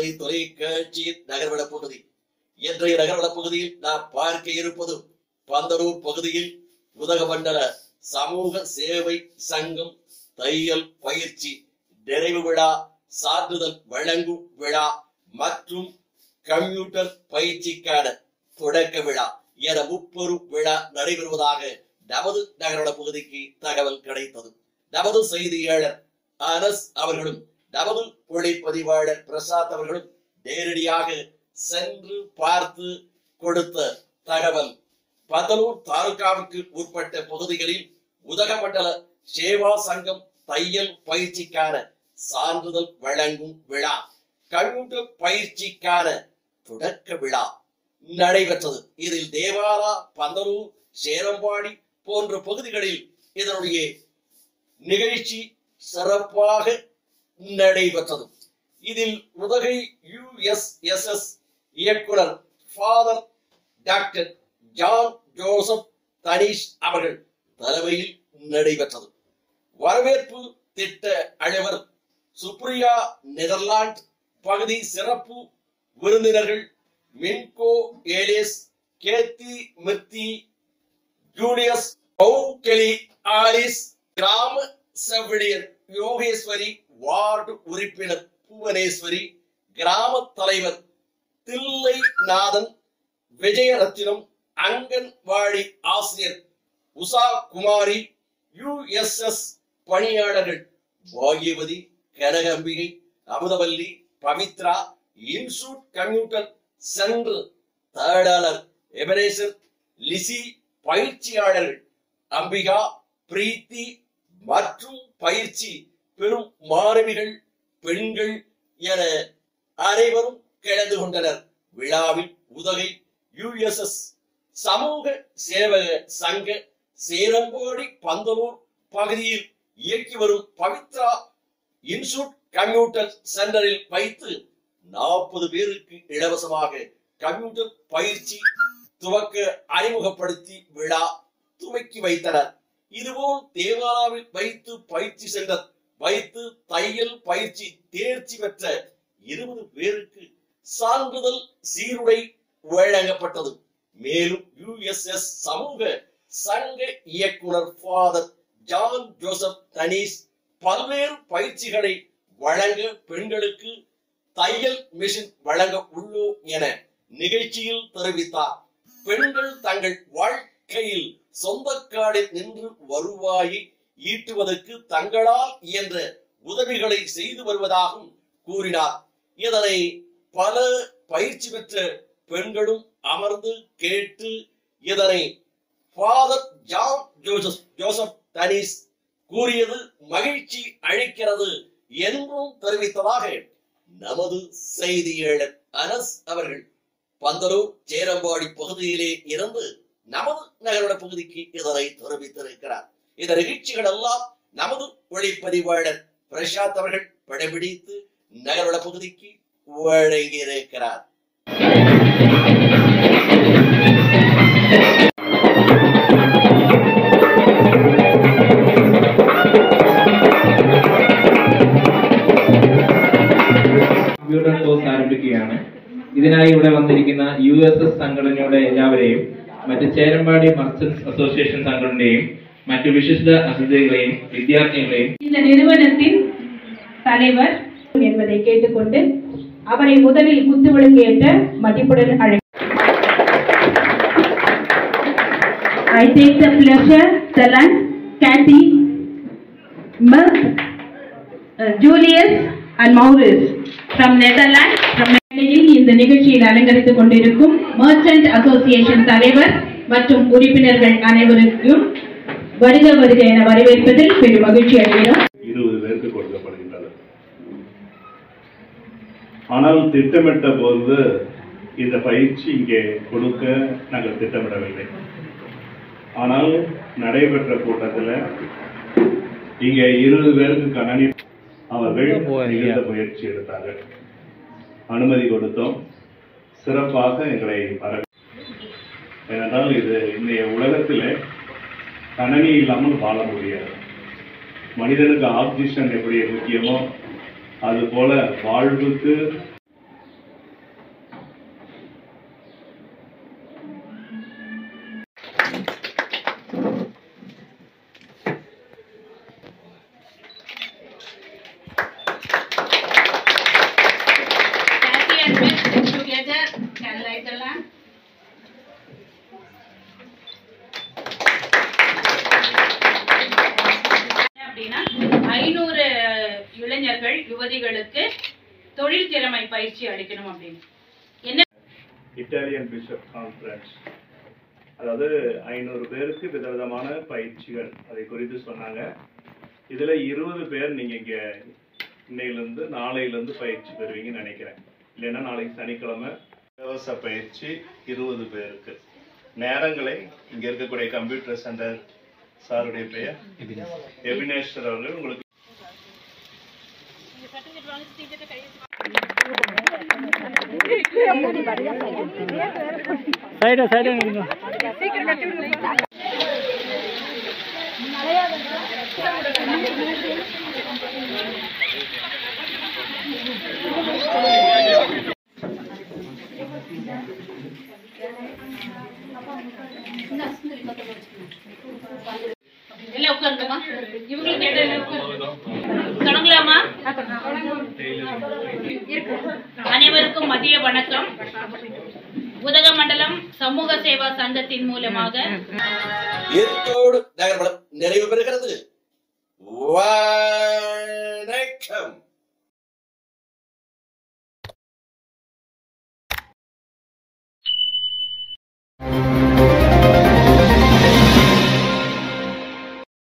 விடுதலை தொலைக்காட்சியின் நகர்வட பகுதி இன்றைய நகர்வட பகுதியில் நாம் பார்க்க இருப்பது பந்தலூர் பகுதியில் உதகமண்டல சமூக சேவை சங்கம் தையல் பயிற்சி நிறைவு விழா சான்றிதழ் வழங்கும் விழா மற்றும் கம்ப்யூட்டர் பயிற்சிக்கான தொடக்க விழா என முப்பெரும் விழா நடைபெறுவதாக நமது நகரோட பகுதிக்கு தகவல் கிடைத்தது நமது செய்தியாளர் அனஸ் அவர்களும் நமது ஒளிப்பதிவாளர் பிரசாத் அவர்களும் நேரடியாக சென்று பார்த்து கொடுத்த தகவல் பந்தலூர் தாலுகாவுக்கு உட்பட்ட பகுதிகளில் உதகமண்டல சேவா சங்கம் தையல் பயிற்சிக்கான சான்றிதழ் வழங்கும் விழா கம்ப்யூட்டர் பயிற்சிக்கான தொடக்க விழா நடைபெற்றது இதில் தேவாரா பந்தலூர் சேரம்பாடி போன்ற பகுதிகளில் இதனுடைய நிகழ்ச்சி சிறப்பாக நடைபெற்றது இதில் உதகை யுஎஸ்எஸ்எஸ் இயக்குனர் father doctor John Joseph Thaneesh அவர்கள் தலைமையில் நடைபெற்றது வரவேற்பு திட்ட அலுவலர் சுப்ரியா நெதர்லாந்து பகுதி சிறப்பு விருந்தினர்கள் மின்கோ ஏலியஸ் கேத்தி மிர்த்தி ஜூலியஸ் பௌகெலி ஆலிஸ் கிராம செவிலியர் யோகேஸ்வரி வார்டு உறுப்பினர் புவனேஸ்வரி கிராம தலைவர் தில்லை நாதன் விஜயரத்தினம் அங்கன்வாடி ஆசிரியர் உஷா குமாரி யுஎஸ்எஸ் பணியாளர்கள் பாகியவதி கனகம்பிகை அமுதவல்லி பவித்ரா இன்சூட் கம்ப்யூட்டர் சென்று தேடாளர் எபரேசர் லிசி பயிற்சியாளர்கள் அம்பிகா பிரீத்தி மற்றும் பயிற்சி பெறும் மாணவிகள் பெண்கள் என அனைவரும் கலந்து கொண்டனர் விழாவில் உதகை யுஎஸ்எஸ் சமூக சேவக சங்க சேரம்போடி பந்தலூர் பகுதியில் இயக்கி வரும் பவித்ரா இன்ஸ்டியூட் கம்ப்யூட்டர் சென்டரில் வைத்து நாற்பது பேருக்கு இலவசமாக கம்ப்யூட்டர் பயிற்சி துவக்க அறிமுகப்படுத்தி விழா துவக்கி வைத்தனர் இதுபோல் தேவாராவில் வைத்து பயிற்சி சென்டர் வைத்து தையல் பயிற்சி தேர்ச்சி பெற்ற இருபது பேருக்கு சான்றிதழ் சீருடை வழங்கப்பட்டது மேலும் யுஎஸ்எஸ் சமூக சங்க இயக்குனர் ஃபாதர் ஜான் ஜோசப் தனீஸ் பல்வேறு பயிற்சிகளை வழங்க பெண்களுக்கு தையல் மிஷின் வழங்க உள்ளோம் என நிகழ்ச்சியில் தெரிவித்தார் பெண்கள் தங்கள் வாழ்க்கையில் சொந்த காலில் நின்று வருவாயை ஈட்டுவதற்கு தங்களால் இயன்ற உதவிகளை செய்து வருவதாகவும் கூறினார் இதனை பல பயிற்சி பெற்ற பெண்களும் அமர்ந்து கேட்டு இதனை father John Joseph Joseph Thaneesh கூறியது மகிழ்ச்சி அளிக்கிறது என்றும் தெரிவித்ததாக நமது செய்தியாளர் அனஸ் அவர்கள் பந்தலூர் சேரம்பாடி பகுதியிலே இருந்து நமது நகரோட பகுதிக்கு இதனை தெரிவித்திருக்கிறார் இந்த நிகழ்ச்சிகள் எல்லாம் நமது ஒளிப்பதிவாளர் பிரசாத் அவர்கள் படம்பிடித்து நகரோட பகுதிக்கு வழங்கியிருக்கிறார் കമ്പ്യൂട്ടർ കോഴ്സ് ആരംഭിക്കുകയാണ് ഇതിനായി ഇവിടെ വന്നിരിക്കുന്ന യു എസ് എസ് സംഘടനയുടെ എല്ലാവരെയും മറ്റ് ചേരമ്പാടി മർച്ചന്റ്സ് അസോസിയേഷൻ സംഘടനയും മറ്റു വിശിഷ്ട അതിഥികളെയും വിദ്യാർത്ഥികളെയും இந்த நிறுவனத்தின் தலைவர் என்பதை கேட்டுக்கொண்டு அவரை முதலில் குத்துவிளக்கு ஏற்ற மதிப்புடன் அழை I take the pleasure, Talan, Kathy, Merck, uh, Julius and Maurice from Netherlands. From நிலையில் இந்த நிகழ்ச்சியில் அலங்கரித்துக் கொண்டிருக்கும் மர்ச்சன்ட் அசோசியேஷன் தலைவர் மற்றும் உறுப்பினர்கள் அனைவருக்கும் வருக வருக என வரவேற்பதில் பெரும் மகிழ்ச்சி அடைகிறோம் இருபது பேருக்கு கொடுக்கப்படுகின்றது ஆனால் திட்டமிட்ட போது இந்த பயிற்சி இங்கே கொடுக்க நாங்கள் திட்டமிடவில்லை ஆனால் நடைபெற்ற கூட்டத்தில் இங்கே இருபது பேருக்கு கணனி அவர்கள் மிகுந்த முயற்சி எடுத்தார்கள் அனுமதி கொடுத்தோம் சிறப்பாக எங்களை வர ஏனென்றால் இது இன்றைய உலகத்தில் கணனி இல்லாமல் வாழ முடியாது மனிதனுக்கு ஆக்சிஜன் எப்படி முக்கியமோ அது போல வாழ்வுக்கு யுவதிகளுக்கு தொழில் திறமை பயிற்சி அளிக்கணும் அப்படின்னு என்ன இட்டாலியன் பிஷப் கான்ஃபரன்ஸ் அதாவது ஐநூறு பேருக்கு விதவிதமான பயிற்சிகள் அதை குறித்து சொன்னாங்க இதுல இருபது பேர் நீங்க இங்க இன்னையிலிருந்து நாளையிலிருந்து பயிற்சி பெறுவீங்கன்னு நினைக்கிறேன் இல்லைன்னா நாளைக்கு சனிக்கிழமை இலவச பயிற்சி இருபது பேருக்கு நேரங்களை இங்க இருக்கக்கூடிய கம்ப்யூட்டர் சென்டர் சாருடைய பெயர் எபினேஸ்வர் அவர்கள் உங்களுக்கு எல்லாம் உட்காருங்கம்மா இவங்களுக்கு கேட்ட எல்லாம் உட்காருங்க. தொடங்கலாமா அனைவருக்கும் மதிய வணக்கம் உதகமண்டலம் சமூக சேவா சங்கத்தின் மூலமாக இத்தோடு நகர்வலம் நிறைவு பெறுகிறது